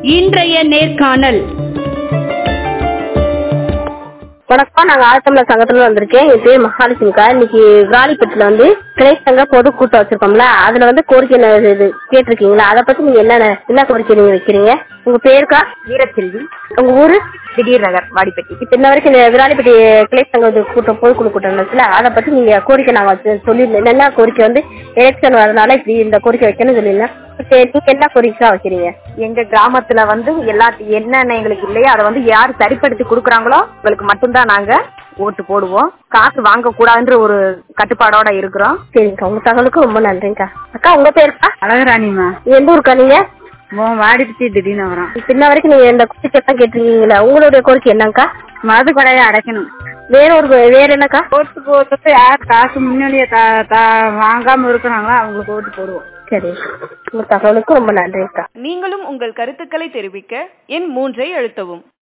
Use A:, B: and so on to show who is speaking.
A: இன்றைய நேர்காணல்
B: வணக்கம் நாங்க ஆழ்த்தமிழர் சங்கத்துல வந்திருக்கேன் என் பேர் மகாலட்சுமிக்கா இன்னைக்கு விராலிப்பட்டில வந்து கிளை சங்க பொது கூட்டம் வச்சிருக்கோம்ல அதுல வந்து கோரிக்கை ந- இது கேட்டிருக்கீங்களா அதை பத்தி நீங்க என்ன என்ன கோரிக்கை நீங்க வைக்கிறீங்க உங்க பேருக்கா
C: வீரச்செல்வி
B: உங்க ஊரு
C: திடீர் நகர் வாடிப்பட்டி
B: இப்ப இன்ன வரைக்கும் இந்த விராலிப்பட்டி கிளை சங்க இது கூட்டம் பொதுக்குழு கூட்டம் நடந்துச்சுல அதை பத்தி நீங்க கோரிக்கை நாங்க வச்சு சொல்லியிருந்தோம் என்னென்ன கோரிக்கை வந்து எலெக்ஷன் வரதுனால இப்படி இந்த கோரிக்கை வைக்கணும்னு சொல்லியிருந்தேன் சரி, நீங்க என்ன கோரிக்கை வைக்கிறீங்க
C: எங்க கிராமத்துல வந்து எல்லா என்னென்ன எங்களுக்கு இல்லையோ அதை வந்து யார் சரிப்படுத்தி கொடுக்குறாங்களோ உங்களுக்கு மட்டும்தான் நாங்க ஓட்டு போடுவோம் காசு வாங்க கூடாதுன்ற ஒரு கட்டுப்பாடோட இருக்கிறோம்
B: சரிங்கக்கா உங்க தகவலுக்கு ரொம்ப நன்றிங்கக்கா அக்கா உங்க பேருக்கா
D: அழகுராணிமா
B: எந்த ஊருக்கா நீங்க
D: வாடிப்பட்டி திடீர்னு வரோம்
B: இப்ப இன்ன வரைக்கும் நீங்க இந்த கோரிக்கை எல்லாம் கேட்டிருக்கீங்களா உங்களுடைய கோரிக்கை என்னங்கக்கா
D: மது கடையை அடைக்கணும்
B: வேற ஒரு வேற என்னக்கா
D: ஓட்டு போட்டு யார் காசு முன்னாடியே த- த- வாங்காம இருக்கிறாங்களோ அவங்களுக்கு ஓட்டு போடுவோம்
B: சரி உங்க தகவலுக்கு ரொம்ப நன்றிங்கக்கா
E: நீங்களும் உங்கள் கருத்துக்களை தெரிவிக்க எண் மூன்றை அழுத்தவும்